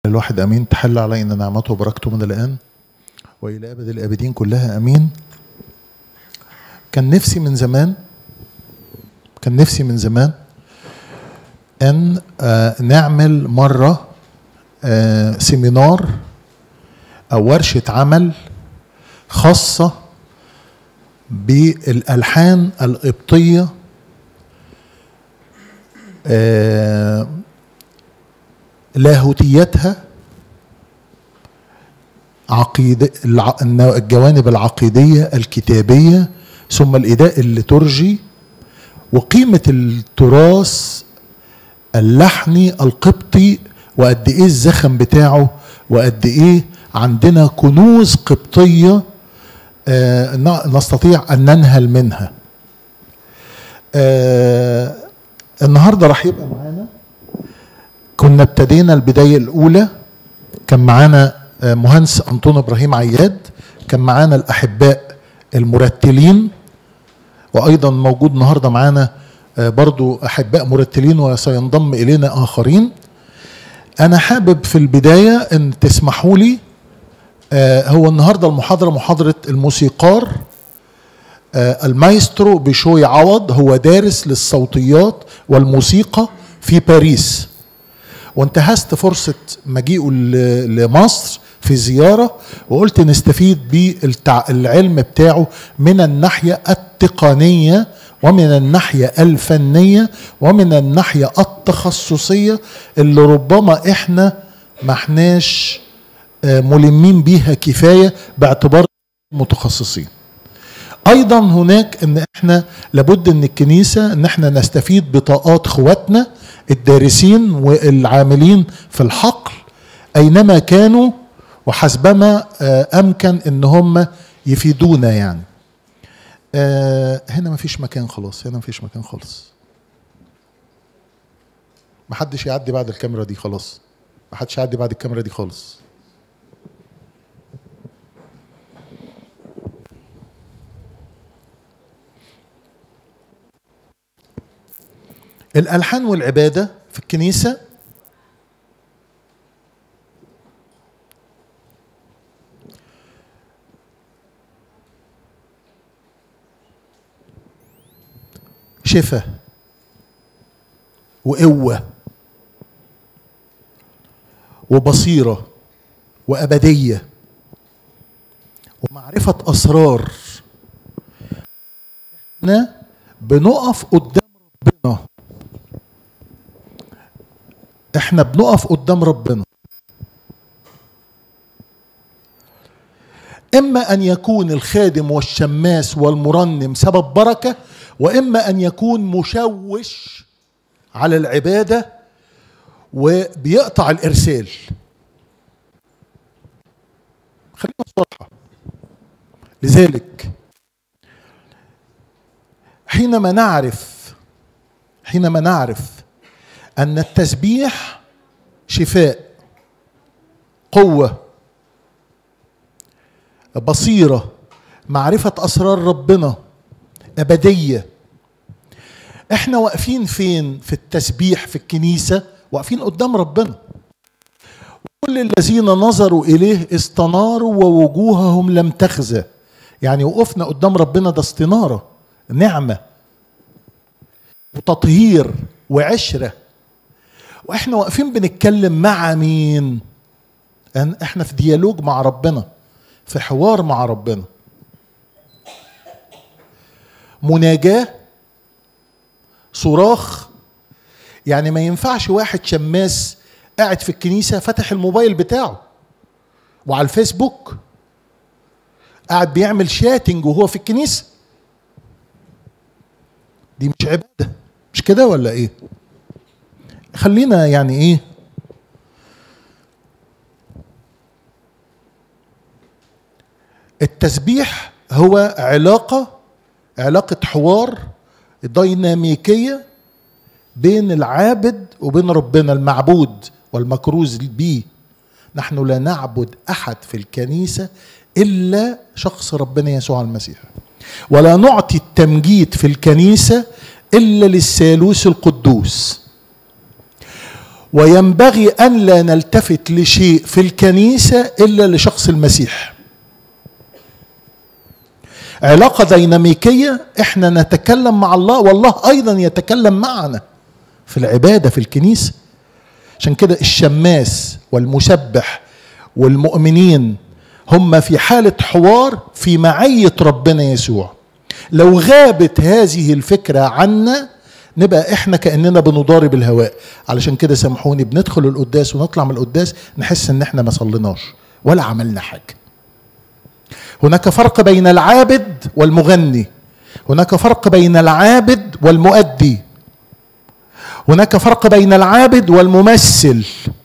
الواحد امين تحل علينا نعمته وبركته من الان والى ابد الابدين كلها امين كان نفسي من زمان كان نفسي من زمان ان آه نعمل مره آه سيمينار او ورشه عمل خاصه بالالحان القبطيه آه لاهوتيتها عقيدة الجوانب العقيدية الكتابية ثم الإداء الليتورجي وقيمة التراث اللحني القبطي وقد إيه الزخم بتاعه وقد إيه عندنا كنوز قبطية آه نستطيع أن ننهل منها آه النهارده راح يبقى معانا كنا ابتدينا البدايه الاولى كان معانا مهندس انطون ابراهيم عياد كان معانا الاحباء المرتلين وايضا موجود النهارده معانا برضو احباء مرتلين وسينضم الينا اخرين انا حابب في البدايه ان تسمحوا لي هو النهارده المحاضره محاضره الموسيقار المايسترو بشوي عوض هو دارس للصوتيات والموسيقى في باريس وانتهزت فرصة مجيئه لمصر في زيارة وقلت نستفيد بالعلم بتاعه من الناحية التقنية ومن الناحية الفنية ومن الناحية التخصصية اللي ربما احنا ما احناش ملمين بيها كفاية باعتبار متخصصين ايضا هناك ان احنا لابد ان الكنيسه ان احنا نستفيد بطاقات اخواتنا الدارسين والعاملين في الحقل اينما كانوا وحسبما امكن ان هم يفيدونا يعني هنا مفيش مكان خلاص هنا مفيش مكان خالص محدش يعدي بعد الكاميرا دي خلاص محدش يعدي بعد الكاميرا دي خالص الالحان والعباده في الكنيسه شفاء وقوه وبصيره وابديه ومعرفه اسرار احنا بنقف قدام ربنا احنا بنقف قدام ربنا اما ان يكون الخادم والشماس والمرنم سبب بركه واما ان يكون مشوش على العباده وبيقطع الارسال خلينا صراحه لذلك حينما نعرف حينما نعرف ان التسبيح شفاء قوه بصيره معرفه اسرار ربنا ابديه احنا واقفين فين في التسبيح في الكنيسه واقفين قدام ربنا كل الذين نظروا اليه استناروا ووجوههم لم تخزى يعني وقفنا قدام ربنا ده استناره نعمه وتطهير وعشره واحنا واقفين بنتكلم مع مين ان احنا في ديالوج مع ربنا في حوار مع ربنا مناجاه صراخ يعني ما ينفعش واحد شماس قاعد في الكنيسه فتح الموبايل بتاعه وعلى الفيسبوك قاعد بيعمل شاتنج وهو في الكنيسه دي مش عباده مش كده ولا ايه خلينا يعني ايه التسبيح هو علاقه علاقه حوار ديناميكيه بين العابد وبين ربنا المعبود والمكروز به نحن لا نعبد احد في الكنيسه الا شخص ربنا يسوع المسيح ولا نعطي التمجيد في الكنيسه الا للثالوث القدوس وينبغي ان لا نلتفت لشيء في الكنيسه الا لشخص المسيح علاقه ديناميكيه احنا نتكلم مع الله والله ايضا يتكلم معنا في العباده في الكنيسه عشان كده الشماس والمسبح والمؤمنين هم في حاله حوار في معيه ربنا يسوع لو غابت هذه الفكره عنا نبقى احنا كاننا بنضارب الهواء علشان كده سامحوني بندخل القداس ونطلع من القداس نحس ان احنا ما صليناش ولا عملنا حاجه هناك فرق بين العابد والمغني هناك فرق بين العابد والمؤدي هناك فرق بين العابد والممثل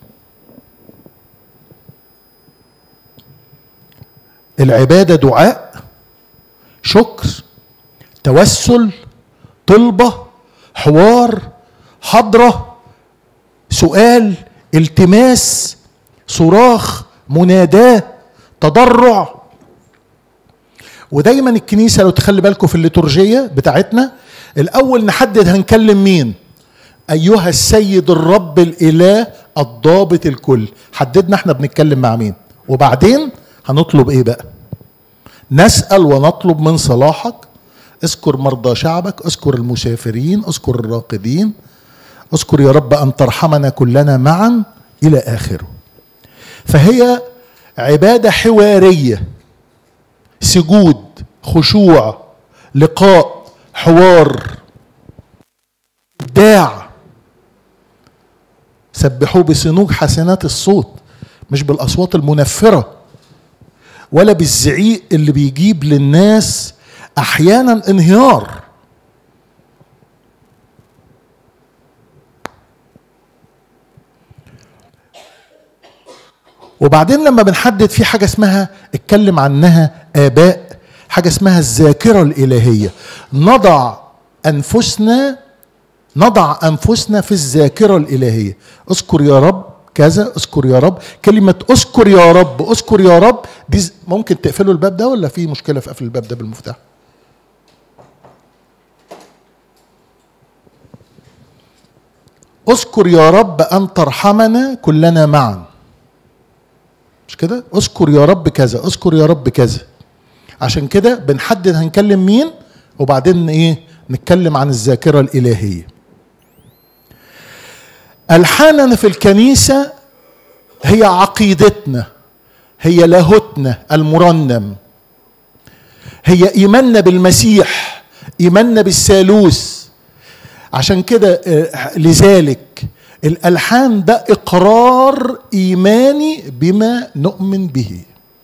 العباده دعاء شكر توسل طلبه حوار حضره سؤال التماس صراخ مناداه تضرع ودايما الكنيسه لو تخلي بالكم في الليتورجيه بتاعتنا الاول نحدد هنكلم مين ايها السيد الرب الاله الضابط الكل حددنا احنا بنتكلم مع مين وبعدين هنطلب ايه بقى نسال ونطلب من صلاحك اذكر مرضى شعبك اذكر المسافرين اذكر الراقدين اذكر يا رب ان ترحمنا كلنا معا الى اخره فهي عباده حواريه سجود خشوع لقاء حوار ابداع سبحوه بسنوج حسنات الصوت مش بالاصوات المنفره ولا بالزعيق اللي بيجيب للناس احيانا انهيار وبعدين لما بنحدد في حاجه اسمها اتكلم عنها اباء حاجه اسمها الذاكره الالهيه نضع انفسنا نضع انفسنا في الذاكره الالهيه اذكر يا رب كذا اذكر يا رب كلمه اذكر يا رب اذكر يا رب دي ممكن تقفلوا الباب ده ولا في مشكله في قفل الباب ده بالمفتاح اذكر يا رب ان ترحمنا كلنا معا مش كده اذكر يا رب كذا اذكر يا رب كذا عشان كده بنحدد هنكلم مين وبعدين ايه نتكلم عن الذاكره الالهيه الحاننا في الكنيسه هي عقيدتنا هي لاهوتنا المرنم هي ايماننا بالمسيح ايماننا بالثالوث عشان كده لذلك الالحان ده اقرار ايماني بما نؤمن به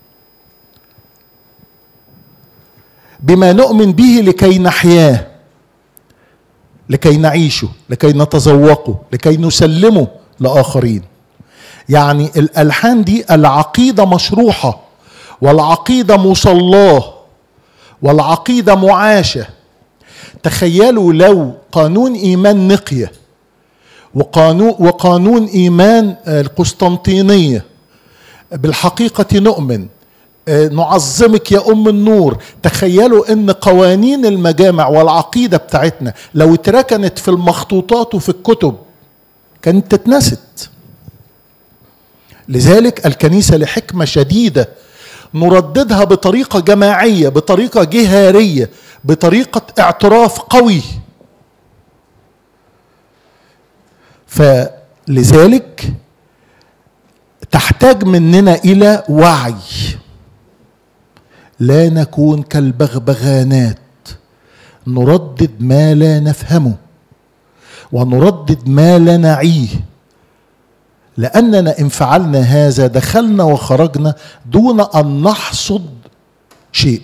بما نؤمن به لكي نحياه لكي نعيشه لكي نتذوقه لكي نسلمه لاخرين يعني الالحان دي العقيده مشروحه والعقيده مصلاه والعقيده معاشه تخيلوا لو قانون ايمان نقيه وقانون وقانون ايمان القسطنطينيه بالحقيقه نؤمن نعظمك يا ام النور تخيلوا ان قوانين المجامع والعقيده بتاعتنا لو اتركنت في المخطوطات وفي الكتب كانت تتنست لذلك الكنيسه لحكمه شديده نرددها بطريقه جماعيه بطريقه جهاريه بطريقه اعتراف قوي فلذلك تحتاج مننا الى وعي لا نكون كالبغبغانات نردد ما لا نفهمه ونردد ما لا نعيه لاننا ان فعلنا هذا دخلنا وخرجنا دون ان نحصد شيء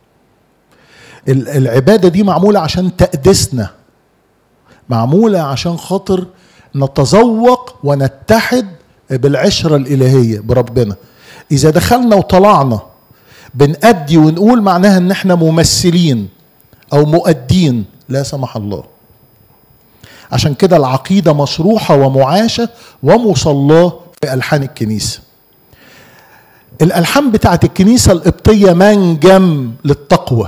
العباده دي معموله عشان تقدسنا معموله عشان خاطر نتذوق ونتحد بالعشره الالهيه بربنا اذا دخلنا وطلعنا بنأدي ونقول معناها ان احنا ممثلين او مؤدين لا سمح الله عشان كده العقيده مشروحه ومعاشه ومصلاه في الحان الكنيسه الالحان بتاعت الكنيسه القبطيه منجم للتقوى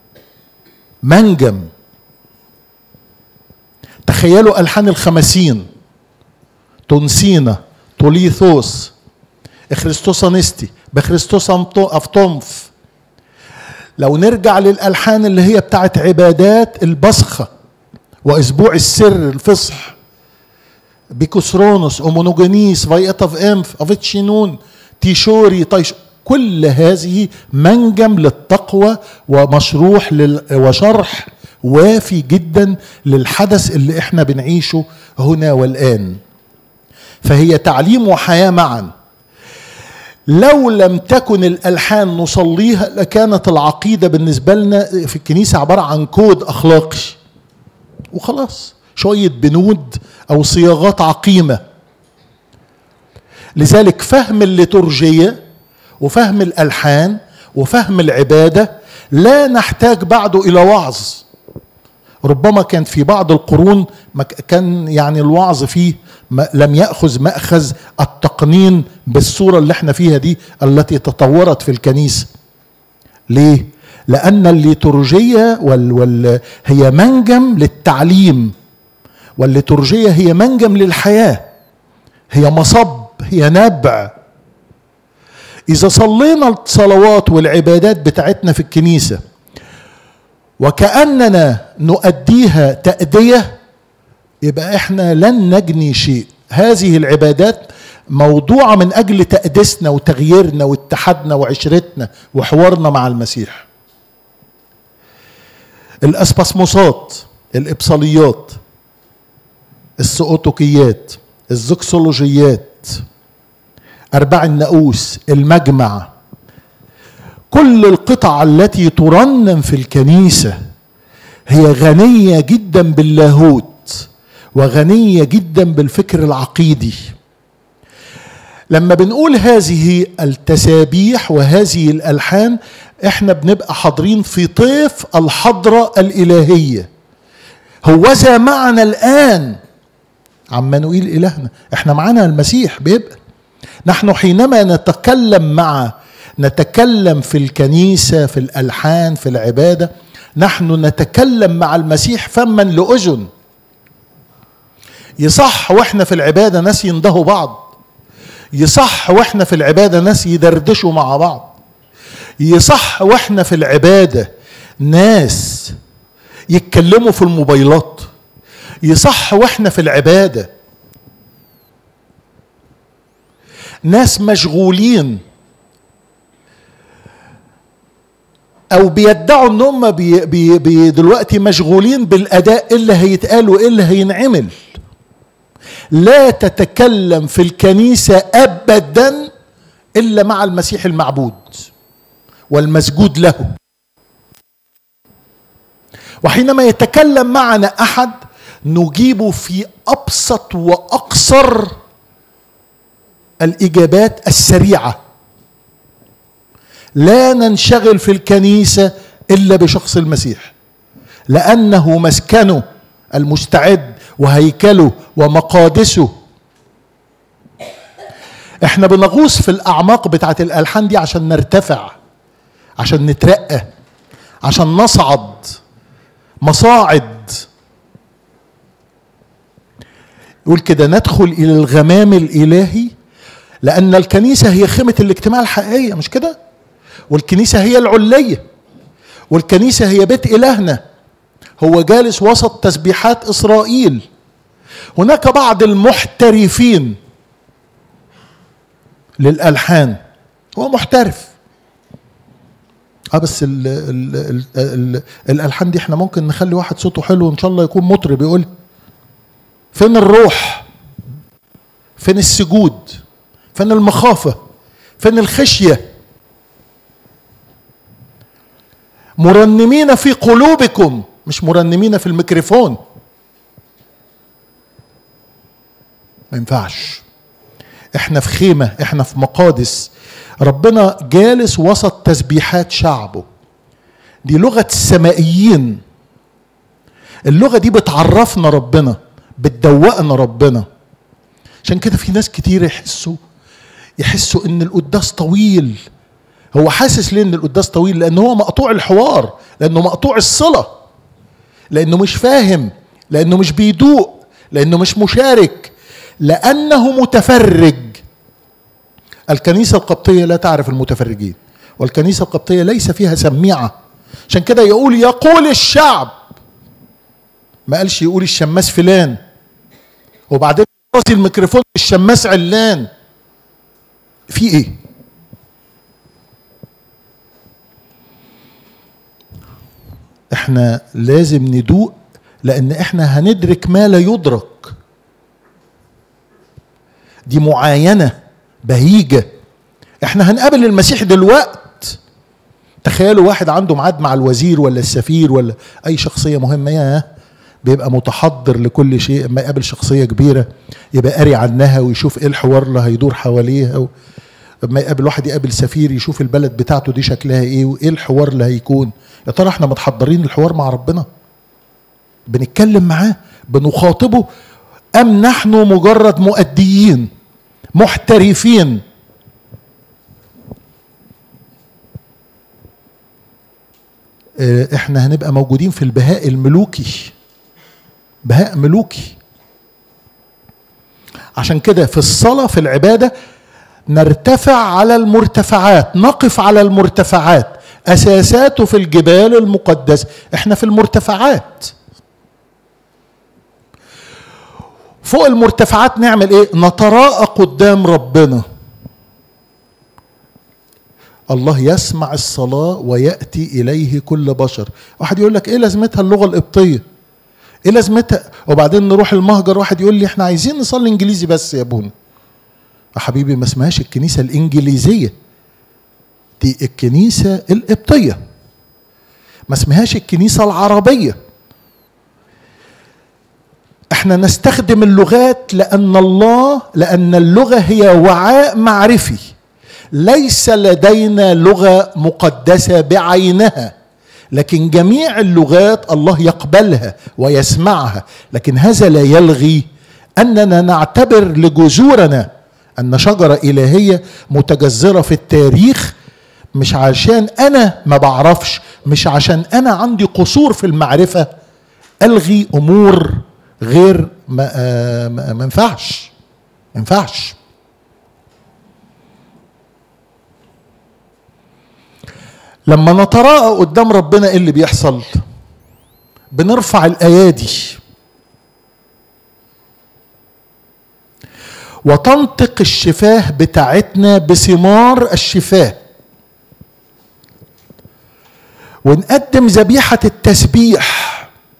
منجم تخيلوا الحان الخمسين تونسينا توليثوس خريستوس انستي بخريستوس افتونف لو نرجع للالحان اللي هي بتاعت عبادات البصخه واسبوع السر الفصح بيكوسرونوس اومونوجينيس فايتاف انف افيتشينون تيشوري طيش كل هذه منجم للتقوى ومشروح لل... وشرح وافي جدا للحدث اللي احنا بنعيشه هنا والان فهي تعليم وحياه معا لو لم تكن الالحان نصليها لكانت العقيده بالنسبه لنا في الكنيسه عباره عن كود اخلاقي وخلاص شويه بنود او صياغات عقيمه لذلك فهم الليتورجيه وفهم الالحان وفهم العباده لا نحتاج بعده الى وعظ ربما كان في بعض القرون كان يعني الوعظ فيه لم ياخذ ماخذ التقنين بالصوره اللي احنا فيها دي التي تطورت في الكنيسه ليه لان الليتورجيه وال وال هي منجم للتعليم والليتورجيه هي منجم للحياه هي مصب هي نبع اذا صلينا الصلوات والعبادات بتاعتنا في الكنيسه وكاننا نؤديها تاديه يبقى احنا لن نجني شيء هذه العبادات موضوعه من اجل تقديسنا وتغييرنا واتحادنا وعشرتنا وحوارنا مع المسيح الاسباسموسات الابصاليات السؤوتوكيات الزوكسولوجيات ارباع الناقوس المجمع كل القطع التي ترنم في الكنيسه هي غنيه جدا باللاهوت وغنيه جدا بالفكر العقيدي لما بنقول هذه التسابيح وهذه الالحان احنا بنبقى حاضرين في طيف الحضره الالهيه هوذا معنا الان عمانوئيل الهنا احنا معانا المسيح بيبقى نحن حينما نتكلم مع نتكلم في الكنيسه في الالحان في العباده نحن نتكلم مع المسيح فما لاذن يصح واحنا في العباده ناس يندهوا بعض يصح واحنا في العباده ناس يدردشوا مع بعض يصح واحنا في العباده ناس يتكلموا في الموبايلات يصح واحنا في العباده ناس مشغولين او بيدعوا ان هم بي بي بي دلوقتي مشغولين بالاداء اللي هيتقال وايه اللي هينعمل لا تتكلم في الكنيسه ابدا الا مع المسيح المعبود والمسجود له وحينما يتكلم معنا احد نجيب في ابسط واقصر الاجابات السريعه لا ننشغل في الكنيسه الا بشخص المسيح لانه مسكنه المستعد وهيكله ومقادسه احنا بنغوص في الاعماق بتاعت الالحان دي عشان نرتفع عشان نترقى عشان نصعد مصاعد يقول كده ندخل الى الغمام الالهي لان الكنيسه هي خيمه الاجتماع الحقيقيه مش كده والكنيسه هي العليه والكنيسه هي بيت الهنا هو جالس وسط تسبيحات اسرائيل هناك بعض المحترفين للالحان هو محترف اه بس ال ال ال ال الالحان دي احنا ممكن نخلي واحد صوته حلو ان شاء الله يكون مطرب يقول فين الروح فين السجود فين المخافه فين الخشيه مرنمين في قلوبكم مش مرنمين في الميكروفون ما ينفعش احنا في خيمه احنا في مقادس ربنا جالس وسط تسبيحات شعبه دي لغه السمائيين اللغه دي بتعرفنا ربنا بتدوقنا ربنا عشان كده في ناس كتير يحسوا يحسوا ان القداس طويل هو حاسس ليه ان القداس طويل لان هو مقطوع الحوار لانه مقطوع الصله لانه مش فاهم لانه مش بيدوق لانه مش مشارك لانه متفرج الكنيسه القبطيه لا تعرف المتفرجين والكنيسه القبطيه ليس فيها سميعه عشان كده يقول يقول الشعب ما قالش يقول الشماس فلان وبعدين راسي الميكروفون الشماس علان في ايه احنا لازم ندوق لان احنا هندرك ما لا يدرك دي معاينه بهيجه احنا هنقابل المسيح دلوقت تخيلوا واحد عنده ميعاد مع الوزير ولا السفير ولا اي شخصيه مهمه يا بيبقى متحضر لكل شيء اما يقابل شخصيه كبيره يبقى قاري عنها ويشوف ايه الحوار اللي هيدور حواليها و... لما يقابل واحد يقابل سفير يشوف البلد بتاعته دي شكلها ايه وايه الحوار اللي هيكون يا ترى احنا متحضرين الحوار مع ربنا بنتكلم معاه بنخاطبه ام نحن مجرد مؤديين محترفين احنا هنبقى موجودين في البهاء الملوكي بهاء ملوكي عشان كده في الصلاة في العبادة نرتفع على المرتفعات نقف على المرتفعات أساساته في الجبال المقدسة احنا في المرتفعات فوق المرتفعات نعمل ايه نتراءى قدام ربنا الله يسمع الصلاة ويأتي إليه كل بشر واحد يقول لك إيه لازمتها اللغة القبطية إيه لازمتها وبعدين نروح المهجر واحد يقول لي إحنا عايزين نصلي إنجليزي بس يا ابونا يا حبيبي ما اسمهاش الكنيسة الإنجليزية دي الكنيسة القبطية ما اسمهاش الكنيسة العربية احنا نستخدم اللغات لأن الله لأن اللغة هي وعاء معرفي ليس لدينا لغه مقدسه بعينها لكن جميع اللغات الله يقبلها ويسمعها لكن هذا لا يلغي اننا نعتبر لجذورنا ان شجره الهيه متجذره في التاريخ مش عشان انا ما بعرفش مش عشان انا عندي قصور في المعرفه الغي امور غير ما ما ينفعش ما ينفعش لما نتراءى قدام ربنا ايه اللي بيحصل بنرفع الايادي وتنطق الشفاه بتاعتنا بثمار الشفاه ونقدم ذبيحة التسبيح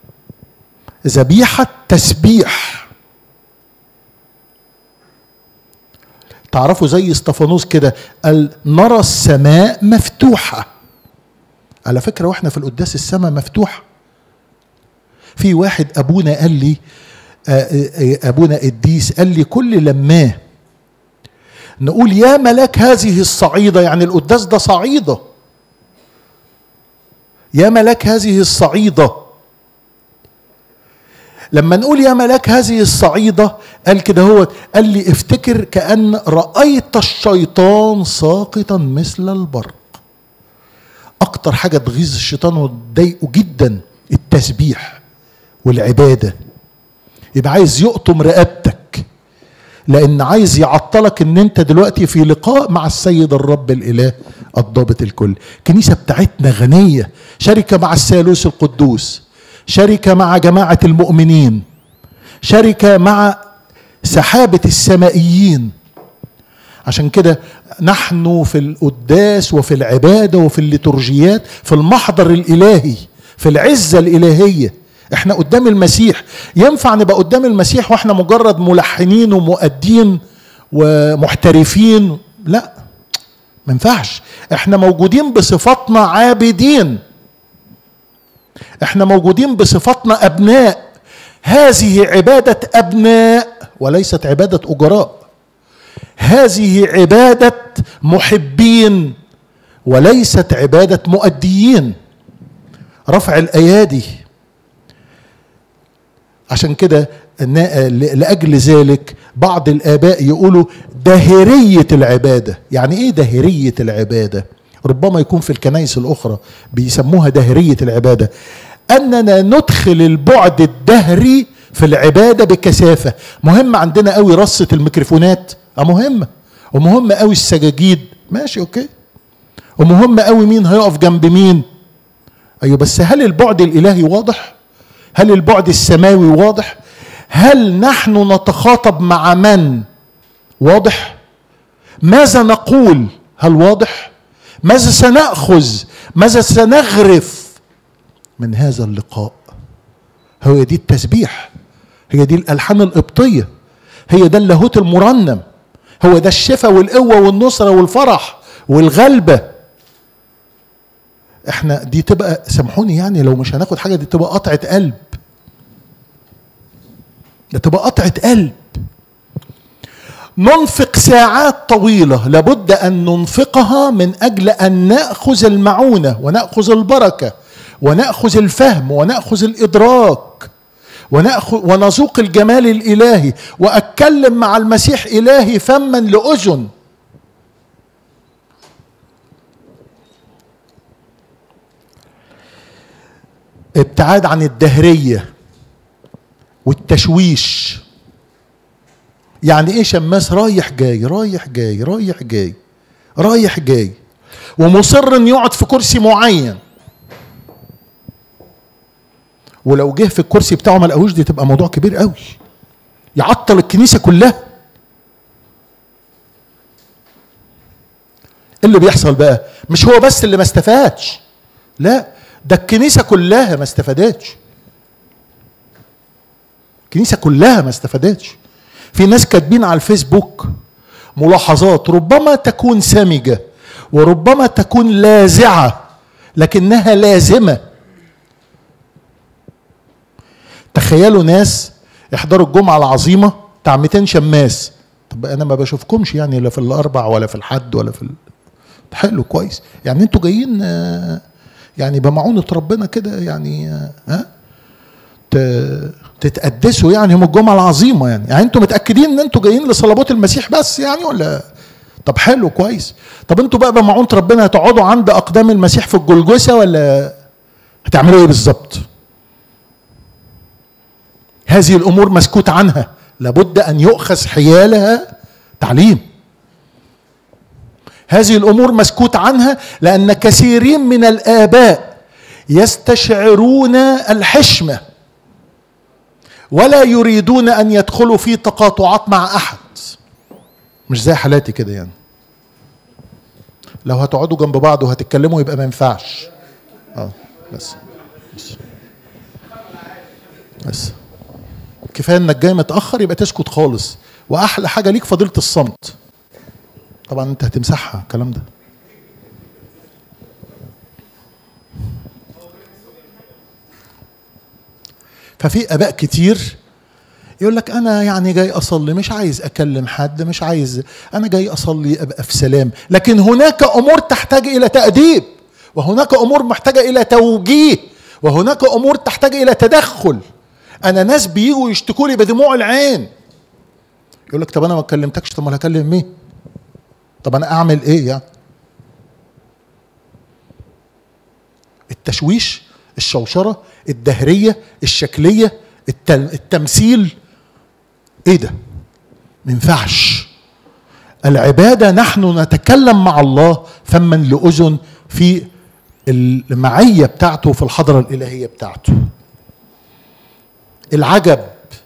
ذبيحة تسبيح تعرفوا زي استفانوس كده قال نرى السماء مفتوحه على فكرة واحنا في القداس السماء مفتوحة في واحد أبونا قال لي أبونا قديس قال لي كل لما نقول يا ملاك هذه الصعيدة يعني القداس ده صعيدة يا ملاك هذه الصعيدة لما نقول يا ملاك هذه الصعيدة قال كده هو قال لي افتكر كأن رأيت الشيطان ساقطا مثل البرق اكتر حاجه تغيظ الشيطان وتضايقه جدا التسبيح والعباده يبقى عايز يقطم رقبتك لان عايز يعطلك ان انت دلوقتي في لقاء مع السيد الرب الاله الضابط الكل الكنيسه بتاعتنا غنيه شركه مع الثالوث القدوس شركه مع جماعه المؤمنين شركه مع سحابه السمائيين عشان كده نحن في القداس وفي العباده وفي الليتورجيات في المحضر الالهي في العزه الالهيه احنا قدام المسيح ينفع نبقى قدام المسيح واحنا مجرد ملحنين ومؤدين ومحترفين لا ما ينفعش احنا موجودين بصفاتنا عابدين احنا موجودين بصفاتنا ابناء هذه عباده ابناء وليست عباده اجراء هذه عباده محبين وليست عباده مؤديين رفع الايادي عشان كده لاجل ذلك بعض الاباء يقولوا داهريه العباده يعني ايه داهريه العباده ربما يكون في الكنائس الاخرى بيسموها داهريه العباده اننا ندخل البعد الدهري في العباده بكثافه مهم عندنا قوي رصه الميكروفونات اه مهمه ومهم قوي السجاجيد ماشي اوكي ومهم قوي مين هيقف جنب مين ايوه بس هل البعد الالهي واضح هل البعد السماوي واضح هل نحن نتخاطب مع من واضح ماذا نقول هل واضح ماذا سناخذ ماذا سنغرف من هذا اللقاء هو دي التسبيح هي دي الالحان القبطيه هي ده اللاهوت المرنم هو ده الشفاء والقوه والنصره والفرح والغلبه احنا دي تبقى سامحوني يعني لو مش هناخد حاجه دي تبقى قطعه قلب ده تبقى قطعه قلب ننفق ساعات طويله لابد ان ننفقها من اجل ان ناخذ المعونه وناخذ البركه وناخذ الفهم وناخذ الادراك وناخذ ونذوق الجمال الالهي واتكلم مع المسيح الهي فما لاذن ابتعاد عن الدهريه والتشويش يعني ايه شماس رايح جاي رايح جاي رايح جاي رايح جاي ومصر ان يقعد في كرسي معين ولو جه في الكرسي بتاعه ما لقاهوش دي تبقى موضوع كبير قوي يعطل الكنيسه كلها إيه اللي بيحصل بقى مش هو بس اللي ما استفادش لا ده الكنيسه كلها ما استفادتش الكنيسه كلها ما استفادتش في ناس كاتبين على الفيسبوك ملاحظات ربما تكون سامجه وربما تكون لاذعه لكنها لازمه تخيلوا ناس يحضروا الجمعه العظيمه بتاع 200 شماس طب انا ما بشوفكمش يعني لا في الاربع ولا في الحد ولا في ال... حلو كويس يعني انتوا جايين يعني بمعونة ربنا كده يعني ها تتقدسوا يعني يوم الجمعة العظيمة يعني يعني انتوا متأكدين ان انتوا جايين لصلابات المسيح بس يعني ولا طب حلو كويس طب انتوا بقى بمعونة ربنا هتقعدوا عند أقدام المسيح في الجلجسة ولا هتعملوا ايه بالظبط؟ هذه الأمور مسكوت عنها لابد أن يؤخذ حيالها تعليم هذه الامور مسكوت عنها لان كثيرين من الاباء يستشعرون الحشمه ولا يريدون ان يدخلوا في تقاطعات مع احد مش زي حالاتي كده يعني لو هتقعدوا جنب بعض وهتتكلموا يبقى ما ينفعش اه بس بس بس كفايه انك جاي متاخر يبقى تسكت خالص واحلى حاجه ليك فضيله الصمت طبعا انت هتمسحها الكلام ده ففي اباء كتير يقول لك انا يعني جاي اصلي مش عايز اكلم حد مش عايز انا جاي اصلي ابقى في سلام لكن هناك امور تحتاج الى تاديب وهناك امور محتاجه الى توجيه وهناك امور تحتاج الى تدخل انا ناس بيجوا يشتكوا لي بدموع العين يقول لك طب انا ما كلمتكش طب ما هكلم مين طب انا اعمل ايه يعني التشويش الشوشرة الدهرية الشكلية التمثيل ايه ده ما ينفعش العبادة نحن نتكلم مع الله فما لأذن في المعية بتاعته في الحضرة الإلهية بتاعته العجب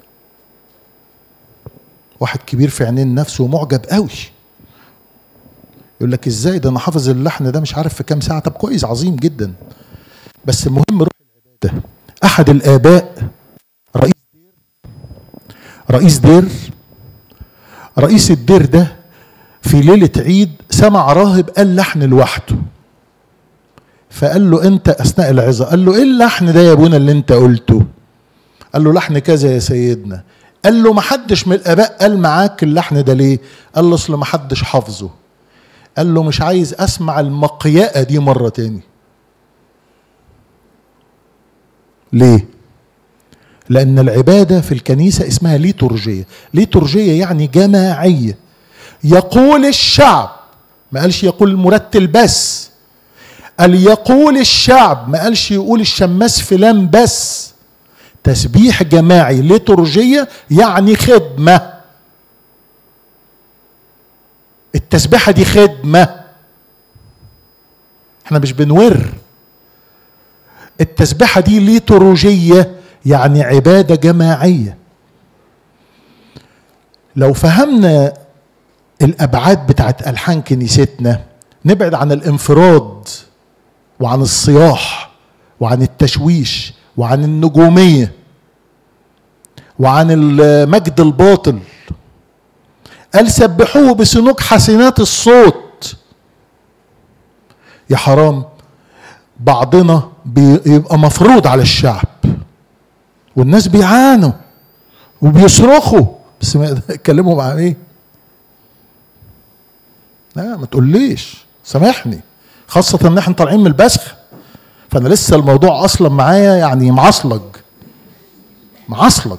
واحد كبير في عينين نفسه معجب قوي يقول لك ازاي ده انا حافظ اللحن ده مش عارف في كام ساعه طب كويس عظيم جدا بس المهم روح العباده احد الاباء رئيس دير رئيس دير رئيس الدير ده في ليله عيد سمع راهب قال لحن لوحده فقال له انت اثناء العظه قال له ايه اللحن ده يا ابونا اللي انت قلته قال له لحن كذا يا سيدنا قال له ما حدش من الاباء قال معاك اللحن ده ليه قال له اصل ما حدش حافظه قال له مش عايز اسمع المقياءة دي مرة تاني ليه لأن العبادة في الكنيسة اسمها ليتورجية ليتورجية يعني جماعية يقول الشعب ما قالش يقول المرتل بس قال يقول الشعب ما قالش يقول الشماس فلان بس تسبيح جماعي ليتورجية يعني خدمة التسبيحة دي خدمة احنا مش بنور التسبيحة دي ليتورجية يعني عبادة جماعية لو فهمنا الأبعاد بتاعت ألحان كنيستنا نبعد عن الانفراد وعن الصياح وعن التشويش وعن النجومية وعن المجد الباطل قال سبحوه بسنوك حسنات الصوت يا حرام بعضنا بيبقى مفروض على الشعب والناس بيعانوا وبيصرخوا بس اتكلموا مع ايه لا ما تقوليش سامحني خاصة ان احنا طالعين من البسخ فانا لسه الموضوع اصلا معايا يعني معصلج معصلج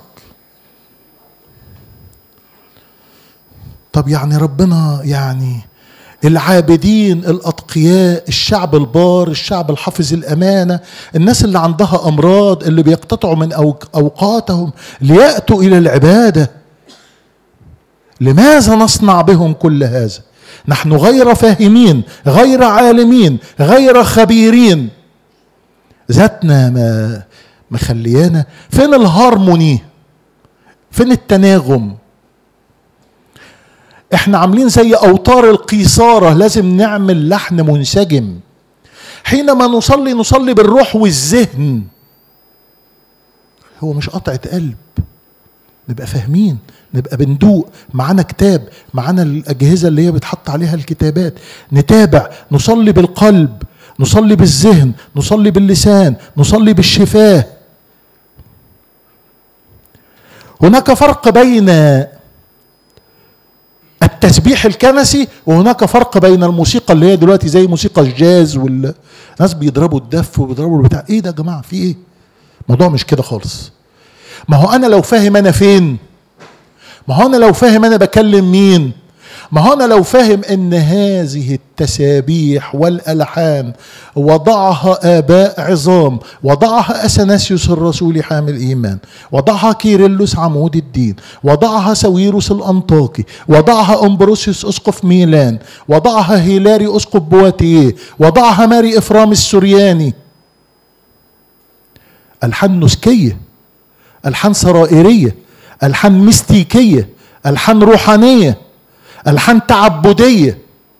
طب يعني ربنا يعني العابدين الاتقياء الشعب البار الشعب الحافظ الامانه الناس اللي عندها امراض اللي بيقتطعوا من اوقاتهم لياتوا الى العباده لماذا نصنع بهم كل هذا نحن غير فاهمين غير عالمين غير خبيرين ذاتنا ما مخليانا فين الهارموني فين التناغم احنا عاملين زي اوتار القيصاره لازم نعمل لحن منسجم حينما نصلي نصلي بالروح والذهن هو مش قطعه قلب نبقى فاهمين نبقى بندوق معانا كتاب معانا الاجهزه اللي هي بتحط عليها الكتابات نتابع نصلي بالقلب نصلي بالذهن نصلي باللسان نصلي بالشفاه هناك فرق بين التسبيح الكنسي وهناك فرق بين الموسيقى اللي هي دلوقتي زي موسيقى الجاز والناس بيضربوا الدف وبيضربوا البتاع ايه ده يا جماعه في ايه الموضوع مش كده خالص ما هو انا لو فاهم انا فين ما هو انا لو فاهم انا بكلم مين ما هو انا لو فاهم ان هذه التسابيح والالحان وضعها اباء عظام وضعها اثناسيوس الرسول حامل ايمان وضعها كيرلس عمود الدين وضعها سويروس الانطاكي وضعها امبروسيوس اسقف ميلان وضعها هيلاري اسقف بواتيه وضعها ماري افرام السورياني الحان نسكيه الحان سرائريه الحان ميستيكيه الحان روحانيه الحان تعبديه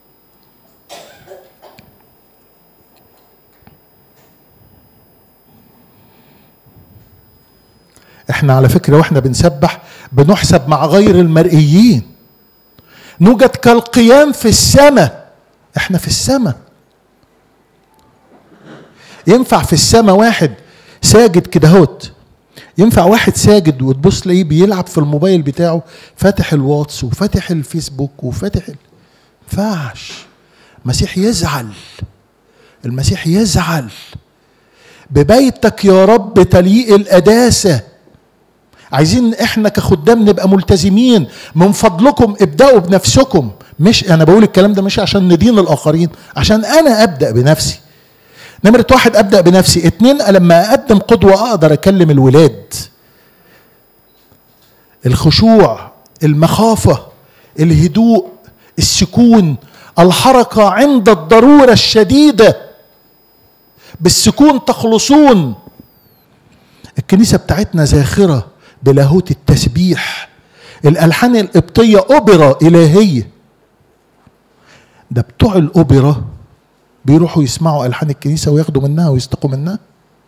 احنا على فكره واحنا بنسبح بنحسب مع غير المرئيين نوجد كالقيام في السماء احنا في السماء ينفع في السماء واحد ساجد كده هوت ينفع واحد ساجد وتبص تلاقيه بيلعب في الموبايل بتاعه فاتح الواتس وفاتح الفيسبوك وفاتح ال... ينفعش المسيح يزعل المسيح يزعل ببيتك يا رب تليق القداسة عايزين احنا كخدام نبقى ملتزمين من فضلكم ابدأوا بنفسكم مش انا بقول الكلام ده مش عشان ندين الاخرين عشان انا ابدأ بنفسي نمرة واحد أبدأ بنفسي اتنين لما أقدم قدوة أقدر أكلم الولاد الخشوع المخافة الهدوء السكون الحركة عند الضرورة الشديدة بالسكون تخلصون الكنيسة بتاعتنا زاخرة بلاهوت التسبيح الألحان القبطية أوبرا إلهية ده بتوع الأوبرا بيروحوا يسمعوا ألحان الكنيسة وياخدوا منها ويستقوا منها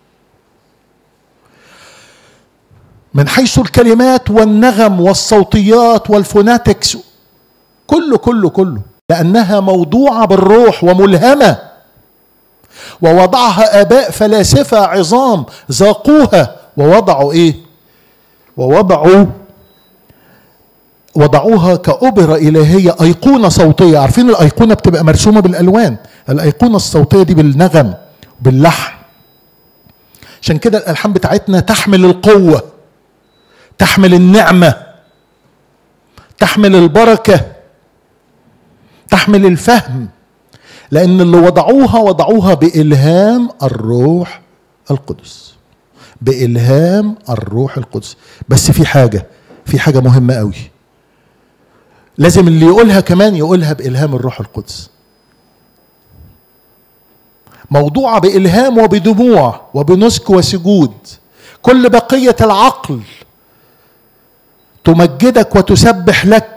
من حيث الكلمات والنغم والصوتيات والفوناتكس كله كله كله لأنها موضوعة بالروح وملهمة ووضعها آباء فلاسفة عظام ذاقوها ووضعوا إيه؟ ووضعوا وضعوها كأوبرا إلهية أيقونة صوتية عارفين الأيقونة بتبقى مرسومة بالألوان الأيقونة الصوتية دي بالنغم باللحن عشان كده الألحان بتاعتنا تحمل القوة تحمل النعمة تحمل البركة تحمل الفهم لأن اللي وضعوها وضعوها بإلهام الروح القدس بإلهام الروح القدس بس في حاجة في حاجة مهمة قوي لازم اللي يقولها كمان يقولها بإلهام الروح القدس موضوعة بإلهام وبدموع وبنسك وسجود كل بقية العقل تمجدك وتسبح لك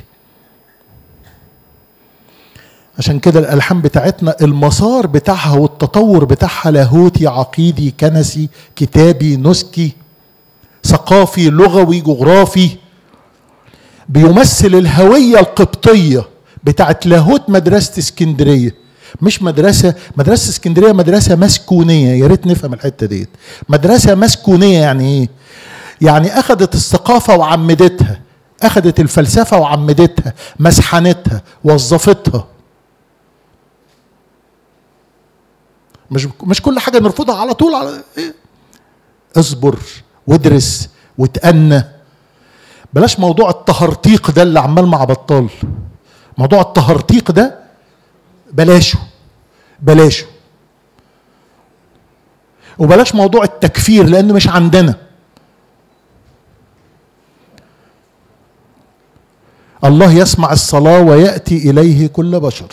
عشان كده الالحان بتاعتنا المسار بتاعها والتطور بتاعها لاهوتي عقيدي كنسي كتابي نسكي ثقافي لغوي جغرافي بيمثل الهويه القبطيه بتاعت لاهوت مدرسه اسكندريه مش مدرسه مدرسه اسكندريه مدرسه مسكونيه يا ريت نفهم الحته ديت مدرسه مسكونيه يعني ايه يعني اخذت الثقافه وعمدتها اخذت الفلسفه وعمدتها مسحنتها وظفتها مش مش كل حاجه نرفضها على طول على إيه؟ اصبر وادرس وتأنى بلاش موضوع التهرطيق ده اللي عمال مع بطال موضوع التهرطيق ده بلاشه بلاشه وبلاش موضوع التكفير لان مش عندنا الله يسمع الصلاه وياتي اليه كل بشر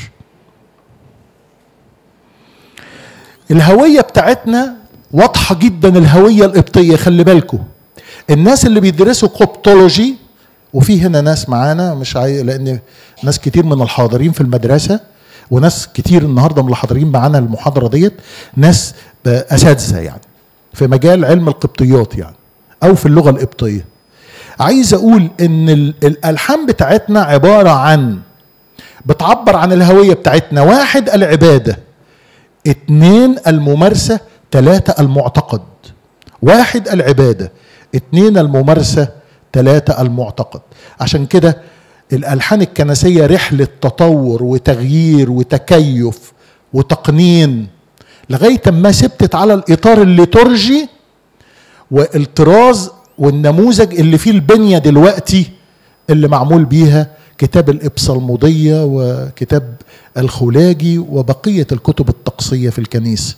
الهويه بتاعتنا واضحه جدا الهويه القبطيه خلي بالكم الناس اللي بيدرسوا قبطولوجي وفي هنا ناس معانا مش عاي... لان ناس كتير من الحاضرين في المدرسه وناس كتير النهارده من اللي حاضرين معانا المحاضره ديت ناس اساتذه يعني في مجال علم القبطيات يعني او في اللغه القبطيه عايز اقول ان الالحان بتاعتنا عباره عن بتعبر عن الهويه بتاعتنا واحد العباده اتنين الممارسه ثلاثه المعتقد واحد العباده اتنين الممارسه ثلاثه المعتقد عشان كده الالحان الكنسيه رحله تطور وتغيير وتكيف وتقنين لغايه ما ثبتت على الاطار الليتورجي والطراز والنموذج اللي فيه البنيه دلوقتي اللي معمول بيها كتاب الإبصالمودية وكتاب الخلاجي وبقية الكتب الطقسية في الكنيسة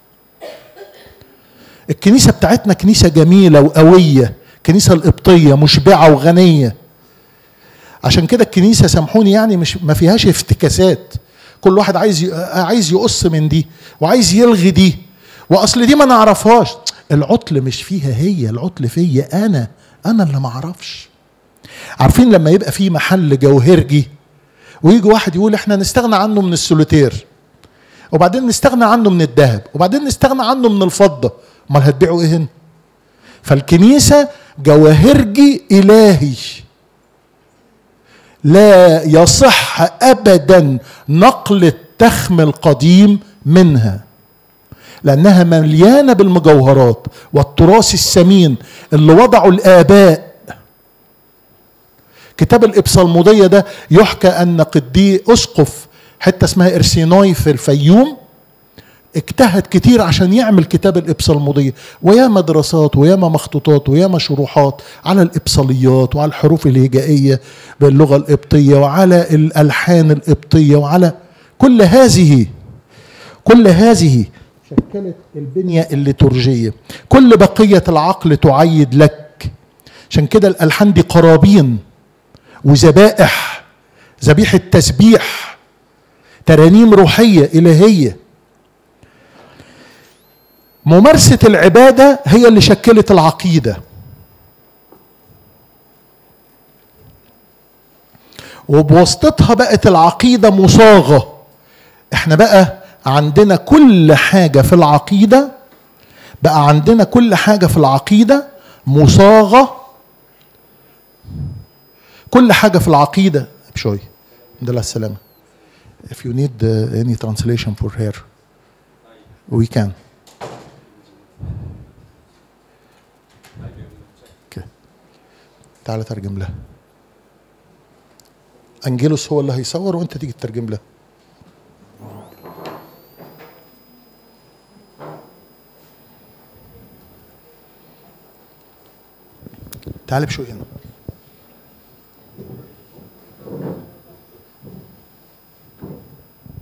الكنيسة بتاعتنا كنيسة جميلة وقوية كنيسة القبطية مشبعة وغنية عشان كده الكنيسة سامحوني يعني مش ما فيهاش افتكاسات كل واحد عايز عايز يقص من دي وعايز يلغي دي واصل دي ما نعرفهاش العطل مش فيها هي العطل فيا انا انا اللي ما اعرفش عارفين لما يبقى في محل جوهرجي ويجي واحد يقول احنا نستغنى عنه من السوليتير وبعدين نستغنى عنه من الذهب وبعدين نستغنى عنه من الفضه امال هتبيعوا ايه هنا فالكنيسه جواهرجي الهي لا يصح ابدا نقل التخم القديم منها لانها مليانه بالمجوهرات والتراث الثمين اللي وضعه الاباء كتاب الإبصالمودية ده يحكى أن قدي أسقف حتة اسمها إرسينوي في الفيوم اجتهد كتير عشان يعمل كتاب الإبصالمودية وياما دراسات وياما مخطوطات وياما شروحات على الإبصاليات وعلى الحروف الهجائية باللغة القبطية وعلى الألحان القبطية وعلى كل هذه كل هذه شكلت البنية الليتورجية كل بقية العقل تعيد لك عشان كده الألحان دي قرابين وذبائح ذبيحة تسبيح ترانيم روحية إلهية ممارسة العبادة هي اللي شكلت العقيدة وبواسطتها بقت العقيدة مصاغة احنا بقى عندنا كل حاجة في العقيدة بقى عندنا كل حاجة في العقيدة مصاغة كل حاجه في العقيده بشوي الحمد لله السلامه if you need uh, any translation for her we can okay. تعالى ترجم لها انجيلوس هو اللي هيصور وانت تيجي تترجم لها تعالى بشوي هنا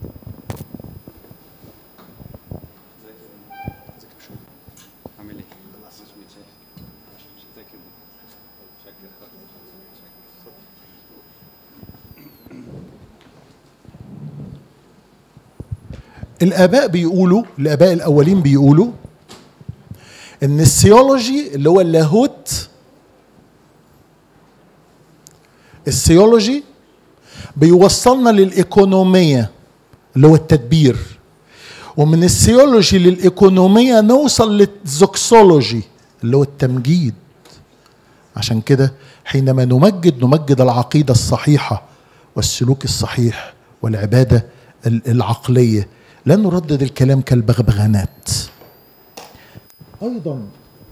عامل ايه؟ الاباء بيقولوا الاباء الاولين بيقولوا ان السيولوجي اللي هو اللاهوت السيولوجي بيوصلنا للايكونوميه اللي هو التدبير ومن السيولوجي للايكونوميه نوصل للزوكسولوجي اللي هو التمجيد عشان كده حينما نمجد نمجد العقيده الصحيحه والسلوك الصحيح والعباده العقليه لا نردد الكلام كالبغبغانات ايضا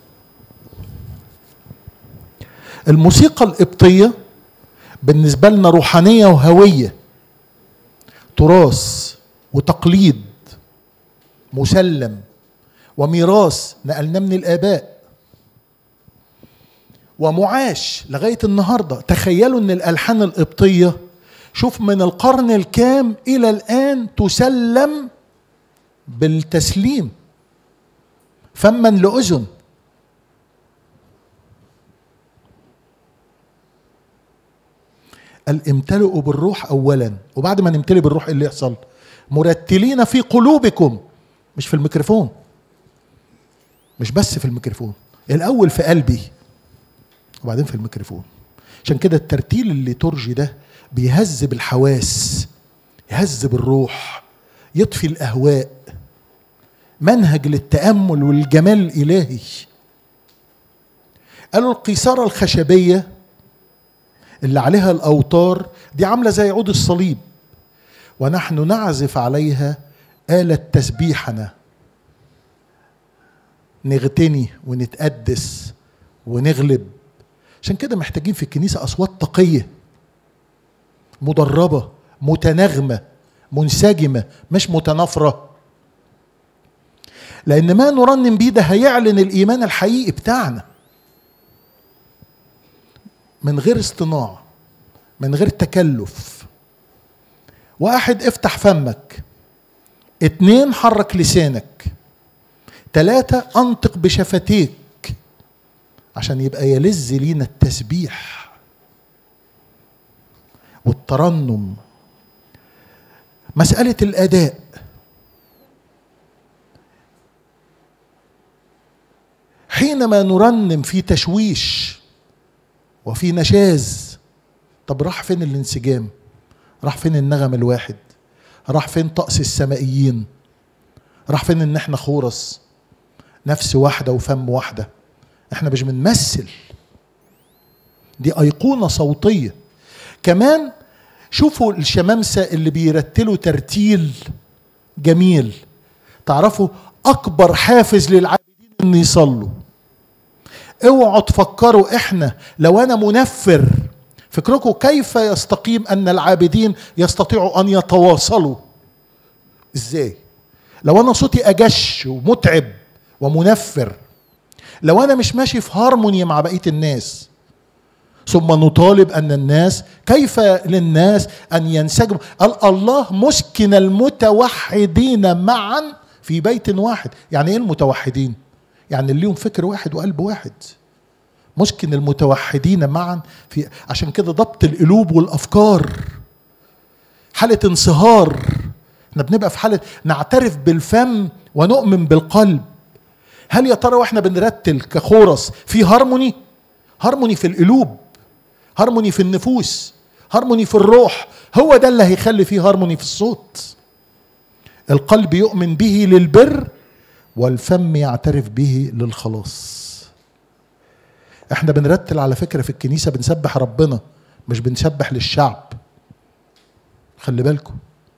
الموسيقى القبطيه بالنسبه لنا روحانيه وهويه تراث وتقليد مسلم وميراث نقلناه من الاباء ومعاش لغايه النهارده تخيلوا ان الالحان القبطيه شوف من القرن الكام الى الان تسلم بالتسليم فما لاذن قال امتلئوا بالروح اولا وبعد ما نمتلئ بالروح ايه اللي يحصل مرتلين في قلوبكم مش في الميكروفون مش بس في الميكروفون الاول في قلبي وبعدين في الميكروفون عشان كده الترتيل الليتورجي ده بيهذب الحواس يهذب الروح يطفي الاهواء منهج للتامل والجمال الالهي قالوا القيثاره الخشبيه اللي عليها الاوتار دي عامله زي عود الصليب ونحن نعزف عليها آلة تسبيحنا نغتني ونتقدس ونغلب عشان كده محتاجين في الكنيسة أصوات تقية مدربة متناغمة منسجمة مش متنافرة لأن ما نرنم بيه ده هيعلن الإيمان الحقيقي بتاعنا من غير اصطناع من غير تكلف واحد افتح فمك اتنين حرك لسانك تلاتة انطق بشفتيك عشان يبقى يلذ لينا التسبيح والترنم مسألة الأداء حينما نرنم في تشويش وفي نشاز طب راح فين الانسجام راح فين النغم الواحد راح فين طقس السمائيين راح فين ان احنا خورس نفس واحده وفم واحده احنا مش بنمثل دي ايقونه صوتيه كمان شوفوا الشمامسه اللي بيرتلوا ترتيل جميل تعرفوا اكبر حافز للعابدين ان يصلوا اوعوا تفكروا احنا لو انا منفر فكركم كيف يستقيم ان العابدين يستطيعوا ان يتواصلوا ازاي لو انا صوتي اجش ومتعب ومنفر لو انا مش ماشي في هارموني مع بقيه الناس ثم نطالب ان الناس كيف للناس ان ينسجموا قال الله مسكن المتوحدين معا في بيت واحد يعني ايه المتوحدين يعني اللي ليهم فكر واحد وقلب واحد مسكن المتوحدين معا في عشان كده ضبط القلوب والافكار حاله انصهار احنا بنبقى في حاله نعترف بالفم ونؤمن بالقلب هل يا ترى واحنا بنرتل كخورس في هارموني هارموني في القلوب هارموني في النفوس هارموني في الروح هو ده اللي هيخلي فيه هارموني في الصوت القلب يؤمن به للبر والفم يعترف به للخلاص احنا بنرتل على فكره في الكنيسه بنسبح ربنا مش بنسبح للشعب خلي بالكم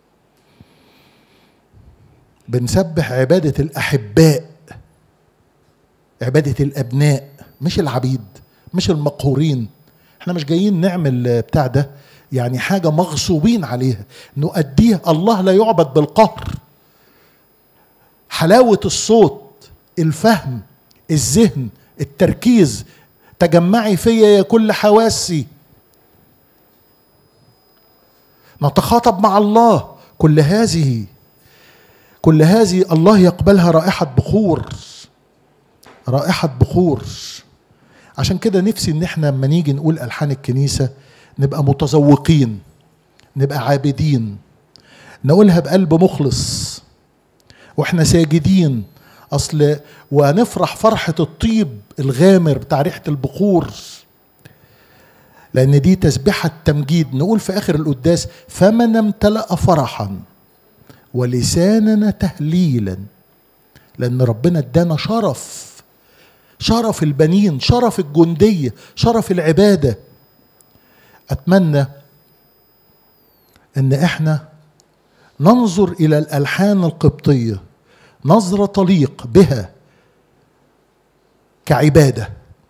بنسبح عباده الاحباء عباده الابناء مش العبيد مش المقهورين احنا مش جايين نعمل بتاع ده يعني حاجه مغصوبين عليها نؤديها الله لا يعبد بالقهر حلاوه الصوت الفهم الذهن التركيز تجمعي فيا يا كل حواسي نتخاطب مع الله كل هذه كل هذه الله يقبلها رائحة بخور رائحة بخور عشان كده نفسي ان احنا لما نيجي نقول الحان الكنيسة نبقى متذوقين نبقى عابدين نقولها بقلب مخلص واحنا ساجدين اصل ونفرح فرحه الطيب الغامر بتاع ريحه البخور لان دي تسبحه تمجيد نقول في اخر القداس فمن امتلا فرحا ولساننا تهليلا لان ربنا ادانا شرف شرف البنين شرف الجنديه شرف العباده اتمنى ان احنا ننظر الى الالحان القبطيه نظره تليق بها كعباده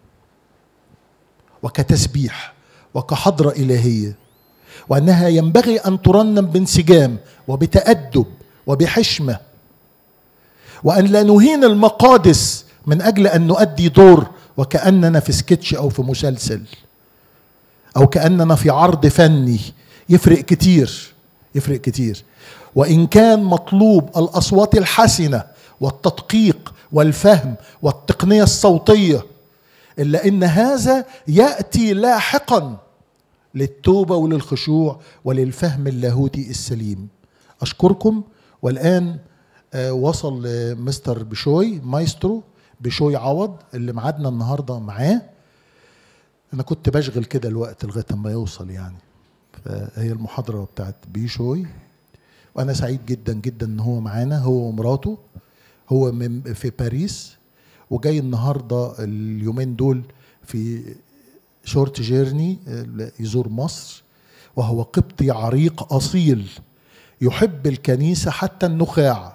وكتسبيح وكحضره الهيه وانها ينبغي ان ترنم بانسجام وبتادب وبحشمه وان لا نهين المقادس من اجل ان نؤدي دور وكاننا في سكتش او في مسلسل او كاننا في عرض فني يفرق كتير يفرق كتير وان كان مطلوب الاصوات الحسنه والتدقيق والفهم والتقنيه الصوتيه الا ان هذا ياتي لاحقا للتوبه وللخشوع وللفهم اللاهوتي السليم اشكركم والان آه، وصل مستر بشوي مايسترو بشوي عوض اللي معادنا النهارده معاه انا كنت بشغل كده الوقت لغايه ما يوصل يعني فهي المحاضره بتاعت بيشوي وانا سعيد جدا جدا ان هو معانا هو ومراته هو من في باريس وجاي النهارده اليومين دول في شورت جيرني يزور مصر وهو قبطي عريق اصيل يحب الكنيسه حتى النخاع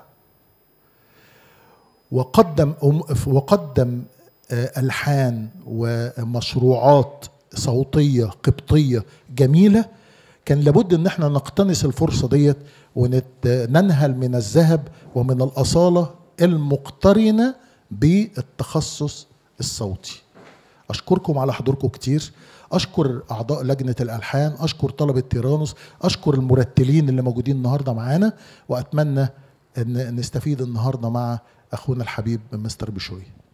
وقدم وقدم الحان ومشروعات صوتيه قبطيه جميله كان لابد ان احنا نقتنص الفرصه ديت وننهل من الذهب ومن الاصاله المقترنه بالتخصص الصوتي اشكركم على حضوركم كتير اشكر اعضاء لجنه الالحان اشكر طلبه تيرانوس اشكر المرتلين اللي موجودين النهارده معانا واتمنى ان نستفيد النهارده مع اخونا الحبيب مستر بشوي